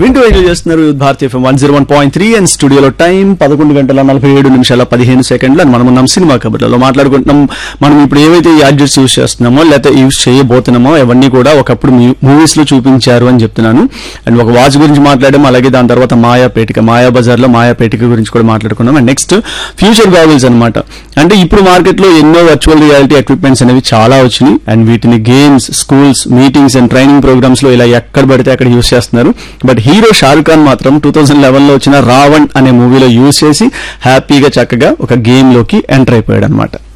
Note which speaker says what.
Speaker 1: వింటూ ఎంజాయ్ చేస్తున్నారు భారతీయ FM one zero one point three and స్టూడియోలో టైం పదకొండు గంటల నలభై ఏడు నిమిషాల పదిహేను సెకండ్లు అని మనం ఉన్నాం సినిమా కబుర్లలో మాట్లాడుకుంటున్నాం మనం ఇప్పుడు ఏవైతే యాడ్జెట్స్ యూస్ చేస్తున్నామో లేకపోతే యూస్ చేయబోతున్నామో అవన్నీ కూడా ఒకప్పుడు మూవీస్ లో చూపించారు అని చెప్తున్నాను అండ్ ఒక వాచ్ గురించి మాట్లాడాము అలాగే దాని తర్వాత మాయా పేటిక మాయా బజార్ లో మాయా పేటిక గురించి కూడా మాట్లాడుకున్నాం అండ్ నెక్స్ట్ ఫ్యూచర్ గాగుల్స్ అనమాట అంటే ఇప్పుడు మార్కెట్ లో ఎన్నో వర్చువల్ రియాలిటీ ఎక్విప్మెంట్స్ అనేవి చాలా వచ్చినాయి అండ్ వీటిని games schools meetings and training programmes లో ఇలా ఎక్కడ పడితే అక్కడ యూస్ చేస్తున్నారు బట్ హీరో షారుఖ్ ఖాన్ మాత్రం టూ థౌసండ్ లెవెన్ లో వచ్చిన రావణ్ అనే మూవీలో యూస్ చేసి హ్యాపీగా చక్కగా ఒక గేమ్ లోకి ఎంటర్ అయిపోయాడు అనమాట